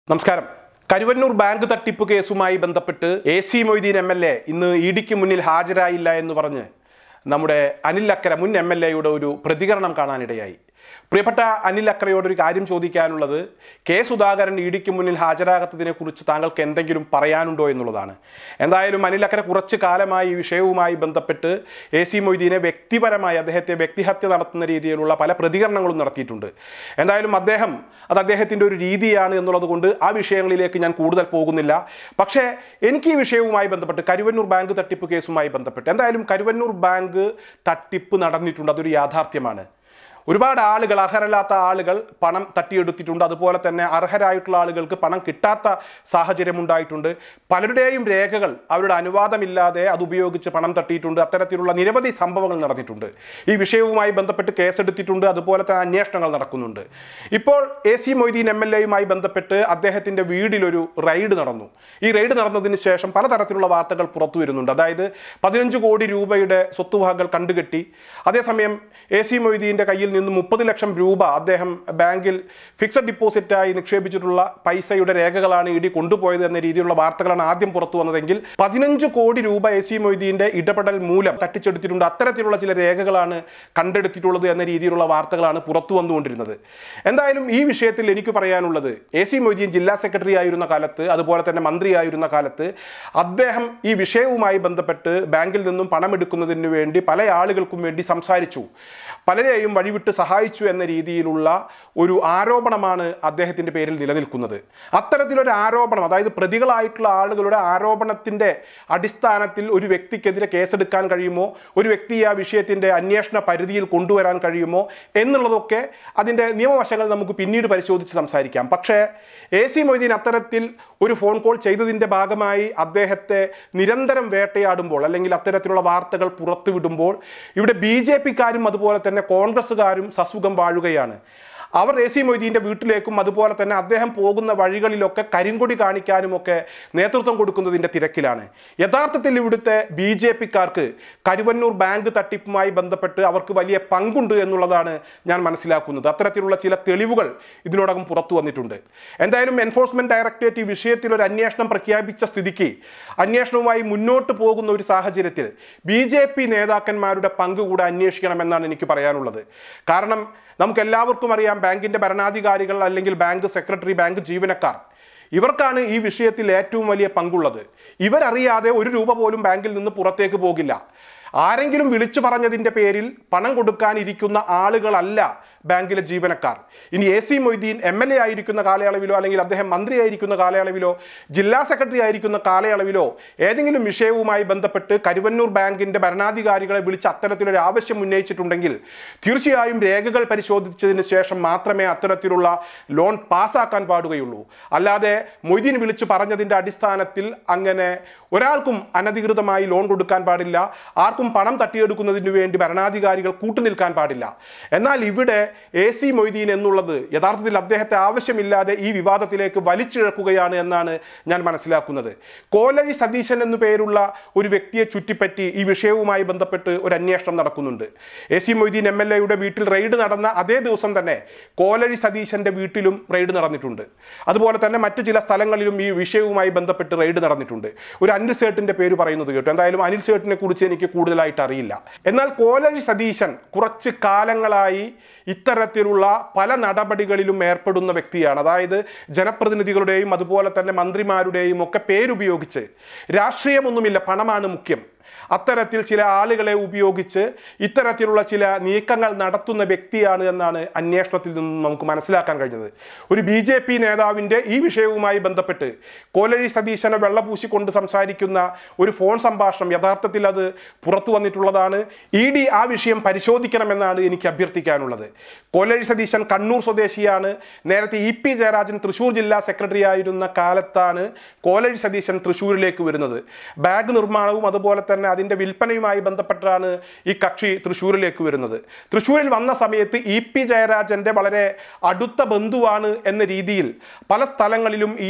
നമസ്കാരം കരുവന്നൂർ ബാങ്ക് തട്ടിപ്പ് കേസുമായി ബന്ധപ്പെട്ട് A C Moideen M L A ഇന്ന് ഇ ഡിക്ക് മുന്നിൽ ഹാജരായില്ല എന്ന് പറഞ്ഞ് നമ്മുടെ അനിൽ അക്കര മുൻ എം എൽ എയുടെ ഒരു പ്രതികരണം കാണാനിടയായി പ്രിയപ്പെട്ട അനിൽ അക്കരയോട് ഒരു കാര്യം ചോദിക്കാനുള്ളത് കെ സുധാകരൻ ഇ ഡിക്ക് മുന്നിൽ ഹാജരാകാത്തതിനെ കുറിച്ച് താങ്കൾക്ക് എന്തെങ്കിലും പറയാനുണ്ടോ എന്നുള്ളതാണ് എന്തായാലും അനിൽ അക്കര കുറച്ച് കാലമായി ഈ വിഷയവുമായി ബന്ധപ്പെട്ട് എ സി മൊയ്തീനെ വ്യക്തിപരമായി അദ്ദേഹത്തെ വ്യക്തിഹത്യ നടത്തുന്ന രീതിയിലുള്ള പല പ്രതികരണങ്ങളും നടത്തിയിട്ടുണ്ട് എന്തായാലും അദ്ദേഹം അത് അദ്ദേഹത്തിൻ്റെ ഒരു രീതിയാണ് എന്നുള്ളത് കൊണ്ട് ആ വിഷയങ്ങളിലേക്ക് ഞാൻ കൂടുതൽ പോകുന്നില്ല പക്ഷേ എനിക്ക് ഈ വിഷയവുമായി ബന്ധപ്പെട്ട് കരുവന്നൂർ ബാങ്ക് തട്ടിപ്പ് കേസുമായി ബന്ധപ്പെട്ട് എന്തായാലും കരുവന്നൂർ ബാങ്ക് തട്ടിപ്പ് നടന്നിട്ടുണ്ട് അതൊരു യാഥാർത്ഥ്യമാണ് ഒരുപാട് ആളുകൾ അർഹരല്ലാത്ത ആളുകൾ പണം തട്ടിയെടുത്തിട്ടുണ്ട് അതുപോലെ തന്നെ അർഹരായിട്ടുള്ള ആളുകൾക്ക് പണം കിട്ടാത്ത സാഹചര്യം ഉണ്ടായിട്ടുണ്ട് പലരുടെയും രേഖകൾ അവരുടെ അനുവാദമില്ലാതെ അത് ഉപയോഗിച്ച് പണം തട്ടിയിട്ടുണ്ട് അത്തരത്തിലുള്ള നിരവധി സംഭവങ്ങൾ നടന്നിട്ടുണ്ട് ഈ വിഷയവുമായി ബന്ധപ്പെട്ട് കേസെടുത്തിട്ടുണ്ട് അതുപോലെ തന്നെ അന്വേഷണങ്ങൾ നടക്കുന്നുണ്ട് ഇപ്പോൾ A C Moideen M L എയുമായി ബന്ധപ്പെട്ട് അദ്ദേഹത്തിൻ്റെ വീടിലൊരു റെയ്ഡ് നടന്നു ഈ റെയ്ഡ് നടന്നതിന് ശേഷം പലതരത്തിലുള്ള വാർത്തകൾ പുറത്തു വരുന്നുണ്ട് അതായത് പതിനഞ്ച് കോടി രൂപയുടെ സ്വത്തുവകകൾ കണ്ടുകെട്ടി അതേസമയം എ സി മൊയ്തീൻ്റെ കയ്യിൽ നിന്ന് മുപ്പത് ലക്ഷം രൂപ അദ്ദേഹം ബാങ്കിൽ ഫിക്സഡ് ഡിപ്പോസിറ്റായി നിക്ഷേപിച്ചിട്ടുള്ള പൈസയുടെ രേഖകളാണ് ഇ ഡി കൊണ്ടുപോയത് എന്ന രീതിയിലുള്ള വാർത്തകളാണ് ആദ്യം പുറത്തു വന്നതെങ്കിൽ പതിനഞ്ച് കോടി രൂപ എ സി മൊയ്തീൻ്റെ ഇടപെടൽ മൂലം തട്ടിച്ചെടുത്തിട്ടുണ്ട് അത്തരത്തിലുള്ള ചില രേഖകളാണ് കണ്ടെടുത്തിട്ടുള്ളത് എന്ന രീതിയിലുള്ള വാർത്തകളാണ് പുറത്തു വന്നുകൊണ്ടിരുന്നത് എന്തായാലും ഈ വിഷയത്തിൽ എനിക്ക് പറയാനുള്ളത് എ സി മൊയ്തീൻ ജില്ലാ സെക്രട്ടറി ആയിരുന്ന കാലത്ത് അതുപോലെ തന്നെ മന്ത്രിയായിരുന്ന കാലത്ത് അദ്ദേഹം ഈ വിഷയവുമായി ബന്ധപ്പെട്ട് ബാങ്കിൽ നിന്നും പണമെടുക്കുന്നതിന് വേണ്ടി പല ആളുകൾക്കും വേണ്ടി സംസാരിച്ചു പലരെയും വഴിവിട്ട് സഹായിച്ചു എന്ന രീതിയിലുള്ള ഒരു ആരോപണമാണ് അദ്ദേഹത്തിൻ്റെ പേരിൽ നിലനിൽക്കുന്നത് അത്തരത്തിലൊരു ആരോപണം അതായത് പ്രതികളായിട്ടുള്ള ആളുകളുടെ ആരോപണത്തിൻ്റെ അടിസ്ഥാനത്തിൽ ഒരു വ്യക്തിക്കെതിരെ കേസെടുക്കാൻ കഴിയുമോ ഒരു വ്യക്തിയെ ആ വിഷയത്തിൻ്റെ അന്വേഷണ പരിധിയിൽ കൊണ്ടുവരാൻ കഴിയുമോ എന്നുള്ളതൊക്കെ അതിൻ്റെ നിയമവശങ്ങൾ നമുക്ക് പിന്നീട് പരിശോധിച്ച് സംസാരിക്കാം പക്ഷേ എ സി മൊയ്തീൻ അത്തരത്തിൽ ഒരു ഫോൺ കോൾ ചെയ്തതിൻ്റെ ഭാഗമായി അദ്ദേഹത്തെ നിരന്തരം വേട്ടയാടുമ്പോൾ അല്ലെങ്കിൽ അത്തരത്തിലുള്ള വാർത്തകൾ പുറത്തുവിടുമ്പോൾ ഇവിടെ ബി ജെ പിക്കാരും അതുപോലെ തന്നെ കോൺഗ്രസ്സുകാരും സസുഖം വാഴുകയാണ് അവർ എ സി മൊയ്തീൻ്റെ വീട്ടിലേക്കും അതുപോലെ തന്നെ അദ്ദേഹം പോകുന്ന വഴികളിലൊക്കെ കരിങ്കൊടി കാണിക്കാനുമൊക്കെ നേതൃത്വം കൊടുക്കുന്നതിൻ്റെ തിരക്കിലാണ് യഥാർത്ഥത്തിൽ ഇവിടുത്തെ ബി ജെ പിക്കാർക്ക് കരുവന്നൂർ ബാങ്ക് തട്ടിപ്പുമായി ബന്ധപ്പെട്ട് അവർക്ക് വലിയ പങ്കുണ്ട് എന്നുള്ളതാണ് ഞാൻ മനസ്സിലാക്കുന്നത് അത്തരത്തിലുള്ള ചില തെളിവുകൾ ഇതിനോടകം പുറത്തു വന്നിട്ടുണ്ട് എന്തായാലും എൻഫോഴ്സ്മെന്റ് ഡയറക്ടറേറ്റ് ഈ വിഷയത്തിൽ ഒരു അന്വേഷണം പ്രഖ്യാപിച്ച സ്ഥിതിക്ക് അന്വേഷണവുമായി മുന്നോട്ട് പോകുന്ന ഒരു സാഹചര്യത്തിൽ ബി ജെ പി നേതാക്കന്മാരുടെ പങ്ക് കൂടെ അന്വേഷിക്കണമെന്നാണ് എനിക്ക് പറയാനുള്ളത് കാരണം നമുക്ക് എല്ലാവർക്കും അറിയാം ബാങ്കിന്റെ ഭരണാധികാരികൾ അല്ലെങ്കിൽ ബാങ്ക് സെക്രട്ടറി ബാങ്ക് ജീവനക്കാർ ഇവർക്കാണ് ഈ വിഷയത്തിൽ ഏറ്റവും വലിയ പങ്കുള്ളത് ഇവരറിയാതെ ഒരു രൂപ പോലും ബാങ്കിൽ നിന്ന് പുറത്തേക്ക് പോകില്ല ആരെങ്കിലും വിളിച്ചു പറഞ്ഞതിൻ്റെ പേരിൽ പണം കൊടുക്കാനിരിക്കുന്ന ആളുകളല്ല ബാങ്കിലെ ജീവനക്കാർ ഇനി A C Moideen M L A ആയിരിക്കുന്ന കാലയളവിലോ അല്ലെങ്കിൽ അദ്ദേഹം മന്ത്രിയായിരിക്കുന്ന കാലയളവിലോ ജില്ലാ സെക്രട്ടറി ആയിരിക്കുന്ന കാലയളവിലോ ഏതെങ്കിലും വിഷയവുമായി ബന്ധപ്പെട്ട് കരുവന്നൂർ ബാങ്കിന്റെ ഭരണാധികാരികളെ വിളിച്ച് അത്തരത്തിലൊരു ആവശ്യം ഉന്നയിച്ചിട്ടുണ്ടെങ്കിൽ തീർച്ചയായും രേഖകൾ പരിശോധിച്ചതിന് ശേഷം മാത്രമേ അത്തരത്തിലുള്ള ലോൺ പാസ്സാക്കാൻ പാടുകയുള്ളൂ അല്ലാതെ മൊയ്തീൻ വിളിച്ചു പറഞ്ഞതിൻ്റെ അടിസ്ഥാനത്തിൽ അങ്ങനെ ഒരാൾക്കും അനധികൃതമായി ലോൺ കൊടുക്കാൻ പാടില്ല ആർക്കും പണം തട്ടിയെടുക്കുന്നതിന് വേണ്ടി ഭരണാധികാരികൾ കൂട്ടുനിൽക്കാൻ പാടില്ല എന്നാൽ ഇവിടെ എ സി മൊയ്തീൻ എന്നുള്ളത് യഥാർത്ഥത്തിൽ അദ്ദേഹത്തെ ആവശ്യമില്ലാതെ ഈ വിവാദത്തിലേക്ക് വലിച്ചിഴക്കുകയാണ് എന്നാണ് ഞാൻ മനസ്സിലാക്കുന്നത് കോലഴി സതീശൻ എന്നു പേരുള്ള ഒരു വ്യക്തിയെ ചുറ്റിപ്പറ്റി ഈ വിഷയവുമായി ബന്ധപ്പെട്ട് ഒരു അന്വേഷണം നടക്കുന്നുണ്ട് A C Moideen M L എയുടെ വീട്ടിൽ റെയ്ഡ് നടന്ന അതേ ദിവസം തന്നെ കോലഴി സതീശന്റെ വീട്ടിലും റെയ്ഡ് നടന്നിട്ടുണ്ട് അതുപോലെ തന്നെ മറ്റു ചില സ്ഥലങ്ങളിലും ഈ വിഷയവുമായി ബന്ധപ്പെട്ട് റെയ്ഡ് നടന്നിട്ടുണ്ട് ഒരു അനിൽ സേട്ടിന്റെ പേര് പറയുന്നത് കേട്ടു എന്തായാലും അനിൽ സേട്ടിനെ കുറിച്ച് എനിക്ക് കൂടുതലായിട്ട് അറിയില്ല എന്നാൽ കോലഴി സതീശൻ കുറച്ച് കാലങ്ങളായി ഇത്തരത്തിലുള്ള പല നടപടികളിലും ഏർപ്പെടുന്ന വ്യക്തിയാണ് അതായത് ജനപ്രതിനിധികളുടെയും അതുപോലെ തന്നെ മന്ത്രിമാരുടെയും ഒക്കെ പേരുപയോഗിച്ച് രാഷ്ട്രീയമൊന്നുമില്ല പണമാണ് മുഖ്യം അത്തരത്തിൽ ചില ആളുകളെ ഉപയോഗിച്ച് ഇത്തരത്തിലുള്ള ചില നീക്കങ്ങൾ നടത്തുന്ന വ്യക്തിയാണ് എന്നാണ് അന്വേഷണത്തിൽ നിന്നും നമുക്ക് മനസ്സിലാക്കാൻ കഴിഞ്ഞത് ഒരു ബി ജെ പി നേതാവിൻ്റെ ഈ വിഷയവുമായി ബന്ധപ്പെട്ട് കോലഴി സതീശനെ വെള്ളപൂശിക്കൊണ്ട് സംസാരിക്കുന്ന ഒരു ഫോൺ സംഭാഷണം യഥാർത്ഥത്തിൽ അത് പുറത്തു വന്നിട്ടുള്ളതാണ് ഇ ഡി ആ വിഷയം പരിശോധിക്കണമെന്നാണ് എനിക്ക് അഭ്യർത്ഥിക്കാനുള്ളത് കോലഴി സതീശൻ കണ്ണൂർ സ്വദേശിയാണ് നേരത്തെ ഇ പി ജയരാജൻ തൃശൂർ ജില്ലാ സെക്രട്ടറി ആയിരുന്ന കാലത്താണ് കോലഴി സതീശൻ തൃശ്ശൂരിലേക്ക് വരുന്നത് ബാഗ് നിർമ്മാണവും അതുപോലെ തന്നെ അതിൻ്റെ വിൽപ്പനയുമായി ബന്ധപ്പെട്ടാണ് ഈ കക്ഷി തൃശ്ശൂരിലേക്ക് വരുന്നത് തൃശ്ശൂരിൽ വന്ന സമയത്ത് ഇ പി ജയരാജൻ്റെ വളരെ അടുത്ത ബന്ധുവാണ് എന്ന രീതിയിൽ പല സ്ഥലങ്ങളിലും ഇയാൾ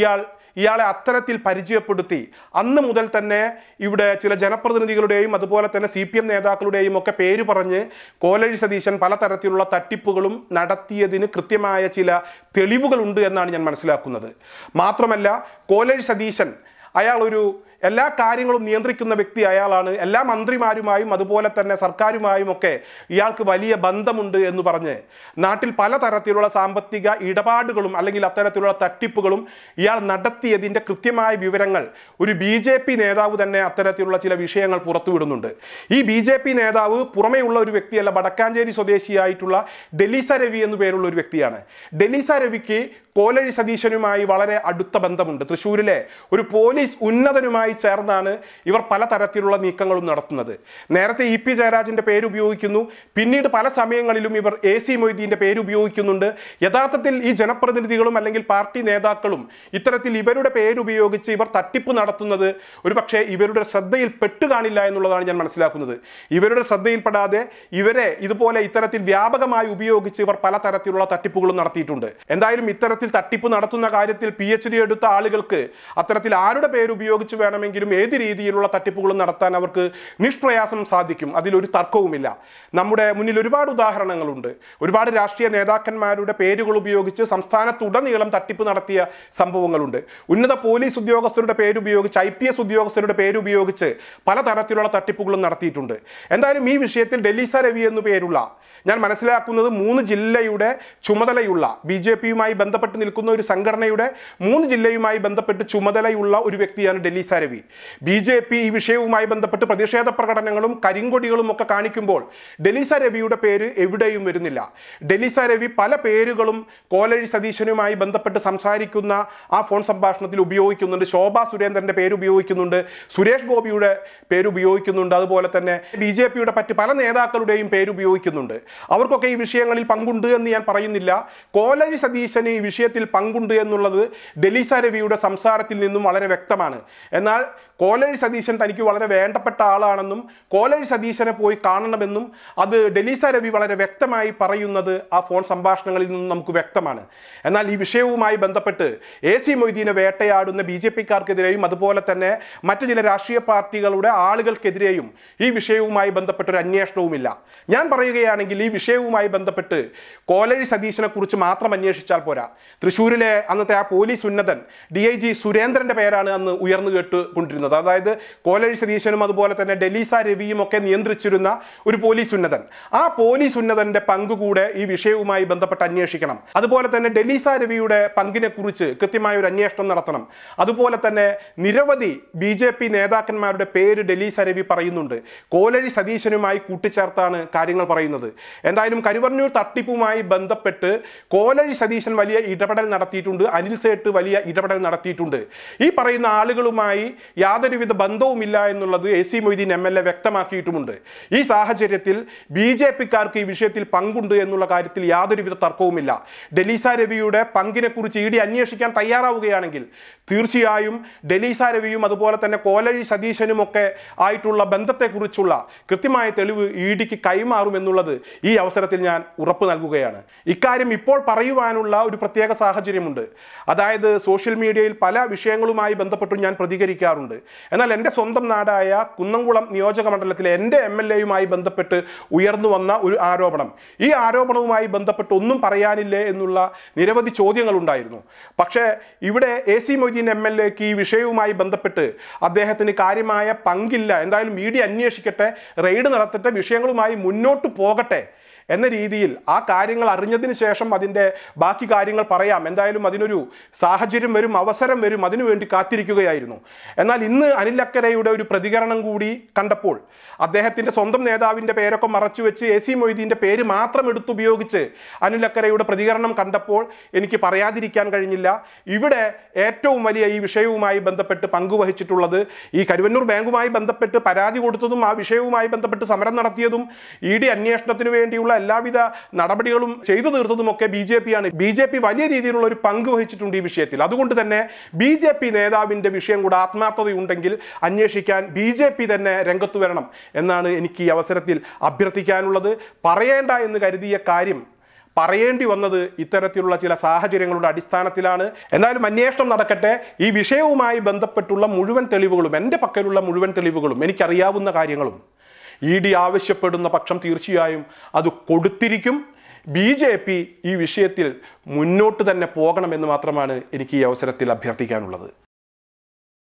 ഇയാളെ അത്തരത്തിൽ പരിചയപ്പെടുത്തി അന്ന് മുതൽ തന്നെ ഇവിടെ ചില ജനപ്രതിനിധികളുടെയും അതുപോലെ തന്നെ സി പി എം നേതാക്കളുടെയും ഒക്കെ പേര് പറഞ്ഞ് കോലഴി സതീശൻ പലതരത്തിലുള്ള തട്ടിപ്പുകളും നടത്തിയതിന് കൃത്യമായ ചില തെളിവുകളുണ്ട് എന്നാണ് ഞാൻ മനസ്സിലാക്കുന്നത് മാത്രമല്ല കോലഴി സതീശൻ അയാൾ ഒരു എല്ലാ കാര്യങ്ങളും നിയന്ത്രിക്കുന്ന വ്യക്തി അയാളാണ് എല്ലാ മന്ത്രിമാരുമായും അതുപോലെ തന്നെ സർക്കാരുമായും ഒക്കെ ഇയാൾക്ക് വലിയ ബന്ധമുണ്ട് എന്ന് പറഞ്ഞ് നാട്ടിൽ പലതരത്തിലുള്ള സാമ്പത്തിക ഇടപാടുകളും അല്ലെങ്കിൽ അത്തരത്തിലുള്ള തട്ടിപ്പുകളും ഇയാൾ നടത്തിയതിൻ്റെ കൃത്യമായ വിവരങ്ങൾ ഒരു ബി ജെ പി നേതാവ് തന്നെ അത്തരത്തിലുള്ള ചില വിഷയങ്ങൾ പുറത്തുവിടുന്നുണ്ട് ഈ ബി ജെ പി നേതാവ് പുറമെയുള്ള ഒരു വ്യക്തിയല്ല വടക്കാഞ്ചേരി സ്വദേശിയായിട്ടുള്ള ഡെലീസ രവി എന്നു പേരുള്ള ഒരു വ്യക്തിയാണ് ഡെലീസ രവിക്ക് കോലഴി സതീശനുമായി വളരെ അടുത്ത ബന്ധമുണ്ട് തൃശ്ശൂരിലെ ഒരു പോലീസ് ഉന്നതനുമായി ചേർന്നാണ് ഇവർ പലതരത്തിലുള്ള നീക്കങ്ങളും നടത്തുന്നത് നേരത്തെ ഇ പി ജയരാജന്റെ പേര് ഉപയോഗിക്കുന്നു പിന്നീട് പല സമയങ്ങളിലും ഇവർ എ സി മൊയ്തീന്റെ പേര് ഉപയോഗിക്കുന്നുണ്ട് യഥാർത്ഥത്തിൽ ഈ ജനപ്രതിനിധികളും അല്ലെങ്കിൽ പാർട്ടി നേതാക്കളും ഇത്തരത്തിൽ ഇവരുടെ പേര് ഉപയോഗിച്ച് ഇവർ തട്ടിപ്പ് നടത്തുന്നത് ഒരു പക്ഷേ ഇവരുടെ ശ്രദ്ധയിൽ പെട്ടു കാണില്ല എന്നുള്ളതാണ് ഞാൻ മനസ്സിലാക്കുന്നത് ഇവരുടെ ശ്രദ്ധയിൽപ്പെടാതെ ഇവരെ ഇതുപോലെ ഇത്തരത്തിൽ വ്യാപകമായി ഉപയോഗിച്ച് ഇവർ പലതരത്തിലുള്ള തട്ടിപ്പുകളും നടത്തിയിട്ടുണ്ട് എന്തായാലും ഇത്തരത്തിൽ തട്ടിപ്പ് നടത്തുന്ന കാര്യത്തിൽ പി എച്ച് ഡി എടുത്ത ആളുകൾക്ക് അത്തരത്തിൽ ആരുടെ പേര് ഉപയോഗിച്ച് വേണമെങ്കിലും ഏത് രീതിയിലുള്ള തട്ടിപ്പുകളും നടത്താൻ അവർക്ക് നിഷ്പ്രയാസം സാധിക്കും അതിലൊരു തർക്കവുമില്ല നമ്മുടെ മുന്നിൽ ഒരുപാട് ഉദാഹരണങ്ങളുണ്ട് ഒരുപാട് രാഷ്ട്രീയ നേതാക്കന്മാരുടെ പേരുകൾ ഉപയോഗിച്ച് സംസ്ഥാനത്തുടനീളം തട്ടിപ്പ് നടത്തിയ സംഭവങ്ങളുണ്ട് ഉന്നത പോലീസ് ഉദ്യോഗസ്ഥരുടെ പേര് ഉപയോഗിച്ച് ഐ പി എസ് ഉദ്യോഗസ്ഥരുടെ പേര് ഉപയോഗിച്ച് പലതരത്തിലുള്ള തട്ടിപ്പുകളും നടത്തിയിട്ടുണ്ട് എന്തായാലും ഈ വിഷയത്തിൽ ഡെലീസ രവി എന്നു പേരുള്ള ഞാൻ മനസ്സിലാക്കുന്നത് മൂന്ന് ജില്ലയുടെ ചുമതലയുള്ള ബി ജെ പിയുമായി ബന്ധപ്പെട്ട് നിൽക്കുന്ന ഒരു സംഘടനയുടെ മൂന്ന് ജില്ലയുമായി ബന്ധപ്പെട്ട് ചുമതലയുള്ള ഒരു വ്യക്തിയാണ് Deleesa Ravi B J P ഈ വിഷയവുമായി ബന്ധപ്പെട്ട് പ്രതിഷേധ പ്രകടനങ്ങളും കരിങ്കൊടികളും ഒക്കെ കാണിക്കുമ്പോൾ ഡെലീസ രവിയുടെ പേര് എവിടെയും വരുന്നില്ല ഡെലീസ രവി പല പേരുകളും കോലഴി സതീശനുമായി ബന്ധപ്പെട്ട് സംസാരിക്കുന്ന ആ ഫോൺ സംഭാഷണത്തിൽ ഉപയോഗിക്കുന്നുണ്ട് ശോഭ സുരേന്ദ്രന്റെ പേര് ഉപയോഗിക്കുന്നുണ്ട് സുരേഷ് ഗോപിയുടെ പേര് ഉപയോഗിക്കുന്നുണ്ട് അതുപോലെ തന്നെ ബി ജെ പിയുടെ മറ്റ് പല നേതാക്കളുടെയും പേര് ഉപയോഗിക്കുന്നുണ്ട് അവർക്കൊക്കെ ഈ വിഷയങ്ങളിൽ പങ്കുണ്ട് എന്ന് ഞാൻ പറയുന്നില്ല കോലഴി സതീശന് ഈ വിഷയത്തിൽ പങ്കുണ്ട് എന്നുള്ളത് ഡെലീസ രവിയുടെ സംസാരത്തിൽ നിന്നും വളരെ വ്യക്തമാണ് എന്നാൽ കോലഴി സതീശൻ തനിക്ക് വളരെ വേണ്ടപ്പെട്ട ആളാണെന്നും കോലഴി സതീശനെ പോയി കാണണമെന്നും അത് ഡെലീസ രവി വളരെ വ്യക്തമായി പറയുന്നത് ആ ഫോൺ സംഭാഷണങ്ങളിൽ നിന്നും നമുക്ക് വ്യക്തമാണ് എന്നാൽ ഈ വിഷയവുമായി ബന്ധപ്പെട്ട് എ സി മൊയ്തീനെ വേട്ടയാടുന്ന ബി ജെ പിക്കാർക്കെതിരെയും അതുപോലെ തന്നെ മറ്റു ചില രാഷ്ട്രീയ പാർട്ടികളുടെ ആളുകൾക്കെതിരെയും ഈ വിഷയവുമായി ബന്ധപ്പെട്ട ഒരു അന്വേഷണവുമില്ല ഞാൻ പറയുകയാണെങ്കിൽ ഈ വിഷയവുമായി ബന്ധപ്പെട്ട് കോലഴി സതീശനെ കുറിച്ച് മാത്രം അന്വേഷിച്ചാൽ പോരാ തൃശ്ശൂരിലെ അന്നത്തെ ആ പോലീസ് ഉന്നതൻ ഡി ഐ ജി സുരേന്ദ്രന്റെ പേരാണ് അന്ന് ഉയർന്നു കേട്ടുകൊണ്ടിരുന്നത് അതായത് കോലഴി സതീശനും അതുപോലെ തന്നെ ഡെലീസ രവിയും ഒക്കെ നിയന്ത്രിച്ചിരുന്ന ഒരു പോലീസ് ഉന്നതൻ ആ പോലീസ് ഉന്നതന്റെ പങ്ക് കൂടെ ഈ വിഷയവുമായി ബന്ധപ്പെട്ട് അന്വേഷിക്കണം അതുപോലെ തന്നെ ഡെലീസ രവിയുടെ പങ്കിനെ കുറിച്ച് കൃത്യമായ ഒരു അന്വേഷണം നടത്തണം അതുപോലെ തന്നെ നിരവധി ബി ജെ പി നേതാക്കന്മാരുടെ പേര് ഡെലീസ രവി പറയുന്നുണ്ട് കോലഴി സതീശനുമായി കൂട്ടിച്ചേർത്താണ് കാര്യങ്ങൾ പറയുന്നത് എന്തായാലും കരുവന്നൂർ തട്ടിപ്പുമായി ബന്ധപ്പെട്ട് കോലഴി സതീശൻ വലിയ ഇടപെടൽ നടത്തിയിട്ടുണ്ട് അനിൽ സേട്ട് വലിയ ഇടപെടൽ നടത്തിയിട്ടുണ്ട് ഈ പറയുന്ന ആളുകളുമായി യാതൊരുവിധ ബന്ധവുമില്ല എന്നുള്ളത് A C Moideen M L A വ്യക്തമാക്കിയിട്ടുമുണ്ട് ഈ സാഹചര്യത്തിൽ ബി ജെ പിക്കാർക്ക് ഈ വിഷയത്തിൽ പങ്കുണ്ട് എന്നുള്ള കാര്യത്തിൽ യാതൊരുവിധ തർക്കവുമില്ല ഡെലീസ രവിയുടെ പങ്കിനെ കുറിച്ച് ഇ ഡി അന്വേഷിക്കാൻ തയ്യാറാവുകയാണെങ്കിൽ തീർച്ചയായും ഡെലീസ രവിയും അതുപോലെ തന്നെ കോലഴി സതീശനും ഒക്കെ ആയിട്ടുള്ള ബന്ധത്തെക്കുറിച്ചുള്ള കൃത്യമായ തെളിവ് ഇ ഡിക്ക് കൈമാറുമെന്നുള്ളത് ഈ അവസരത്തിൽ ഞാൻ ഉറപ്പ് നൽകുകയാണ് ഇക്കാര്യം ഇപ്പോൾ പറയുവാനുള്ള ഒരു പ്രത്യേക സാഹചര്യമുണ്ട് അതായത് സോഷ്യൽ മീഡിയയിൽ പല വിഷയങ്ങളുമായി ബന്ധപ്പെട്ടും ഞാൻ പ്രതികരിക്കാറുണ്ട് എന്നാൽ എൻ്റെ സ്വന്തം നാടായ കുന്നംകുളം നിയോജക മണ്ഡലത്തിലെ എൻ്റെ എം എൽ എയുമായി ബന്ധപ്പെട്ട് ഉയർന്നു വന്ന ഒരു ആരോപണം ഈ ആരോപണവുമായി ബന്ധപ്പെട്ട് ഒന്നും പറയാനില്ലേ എന്നുള്ള നിരവധി ചോദ്യങ്ങളുണ്ടായിരുന്നു പക്ഷേ ഇവിടെ A C Moideen M L എക്ക് ഈ വിഷയവുമായി ബന്ധപ്പെട്ട് അദ്ദേഹത്തിന് കാര്യമായ പങ്കില്ല എന്തായാലും മീഡിയ അന്വേഷിക്കട്ടെ റെയ്ഡ് നടത്തട്ടെ വിഷയങ്ങളുമായി മുന്നോട്ട് പോകട്ടെ എന്ന രീതിയിൽ ആ കാര്യങ്ങൾ അറിഞ്ഞതിന് ശേഷം അതിൻ്റെ ബാക്കി കാര്യങ്ങൾ പറയാം എന്തായാലും അതിനൊരു സാഹചര്യം വരും അവസരം വരും അതിനുവേണ്ടി കാത്തിരിക്കുകയായിരുന്നു എന്നാൽ ഇന്ന് അനിൽ അക്കരയുടെ ഒരു പ്രതികരണം കൂടി കണ്ടപ്പോൾ അദ്ദേഹത്തിൻ്റെ സ്വന്തം നേതാവിൻ്റെ പേരൊക്കെ മറച്ചു വെച്ച് എ സി മൊയ്തീൻ്റെ പേര് മാത്രം എടുത്തുപയോഗിച്ച് അനിൽ അക്കരയുടെ പ്രതികരണം കണ്ടപ്പോൾ എനിക്ക് പറയാതിരിക്കാൻ കഴിഞ്ഞില്ല ഇവിടെ ഏറ്റവും വലിയ ഈ വിഷയവുമായി ബന്ധപ്പെട്ട് പങ്കുവഹിച്ചിട്ടുള്ളത് ഈ കരുവന്നൂർ ബാങ്കുമായി ബന്ധപ്പെട്ട് പരാതി കൊടുത്തതും ആ വിഷയവുമായി ബന്ധപ്പെട്ട് സമരം നടത്തിയതും ഇ ഡി അന്വേഷണത്തിന് വേണ്ടിയുള്ള എല്ലാവിധ നടപടികളും ചെയ്തു തീർത്തതുമൊക്കെ ബി ജെ പി ആണ് ബി ജെ പി വലിയ രീതിയിലുള്ള ഒരു പങ്ക് വഹിച്ചിട്ടുണ്ട് ഈ വിഷയത്തിൽ അതുകൊണ്ട് തന്നെ ബി ജെ പി നേതാവിൻ്റെ വിഷയം കൂടെ ആത്മാർത്ഥതയുണ്ടെങ്കിൽ അന്വേഷിക്കാൻ ബി ജെ പി തന്നെ രംഗത്ത് വരണം എന്നാണ് എനിക്ക് ഈ അവസരത്തിൽ അഭ്യർത്ഥിക്കാനുള്ളത് പറയേണ്ട എന്ന് കരുതിയ കാര്യം പറയേണ്ടി വന്നത് ഇത്തരത്തിലുള്ള ചില സാഹചര്യങ്ങളുടെ അടിസ്ഥാനത്തിലാണ് എന്നാലും അന്വേഷണം നടക്കട്ടെ ഈ വിഷയവുമായി ബന്ധപ്പെട്ടുള്ള മുഴുവൻ തെളിവുകളും എൻ്റെ പക്കലുള്ള മുഴുവൻ തെളിവുകളും എനിക്കറിയാവുന്ന കാര്യങ്ങളും ഇ ഡി ആവശ്യപ്പെടുന്ന പക്ഷം തീർച്ചയായും അത് കൊടുത്തിരിക്കും ബി ജെ പി ഈ വിഷയത്തിൽ മുന്നോട്ട് തന്നെ പോകണമെന്ന് മാത്രമാണ് എനിക്ക് ഈ അവസരത്തിൽ അഭ്യർത്ഥിക്കാനുള്ളത്